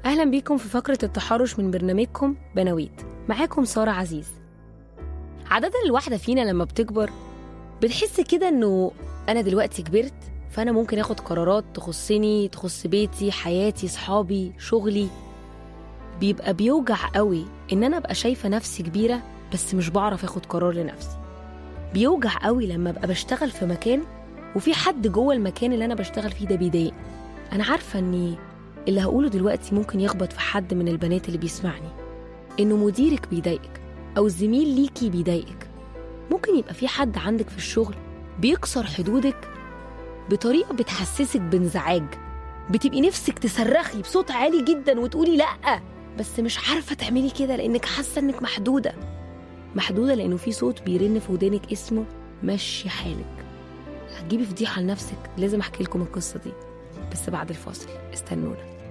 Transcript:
أهلا بيكم في فقرة التحرش من برنامجكم بناويت معاكم سارة عزيز عادة الواحدة فينا لما بتكبر بتحس كده إنه أنا دلوقتي كبرت فأنا ممكن آخد قرارات تخصني تخص بيتي حياتي صحابي شغلي بيبقى بيوجع قوي إن أنا أبقى شايفة نفسي كبيرة بس مش بعرف آخد قرار لنفسي بيوجع قوي لما أبقى بشتغل في مكان وفي حد جوه المكان اللي أنا بشتغل فيه ده بيضايقني أنا عارفة إني اللي هقوله دلوقتي ممكن يخبط في حد من البنات اللي بيسمعني إنه مديرك بيضايقك أو زميل ليكي بيضايقك ممكن يبقى في حد عندك في الشغل بيكسر حدودك بطريقة بتحسسك بانزعاج بتبقي نفسك تصرخي بصوت عالي جدا وتقولي لأ بس مش عارفة تعملي كده لأنك حاسة إنك محدودة محدودة لأنه في صوت بيرن في ودانك اسمه مشي حالك هتجيبي فضيحة لنفسك لازم أحكي لكم القصة دي بس بعد الفاصل استنونا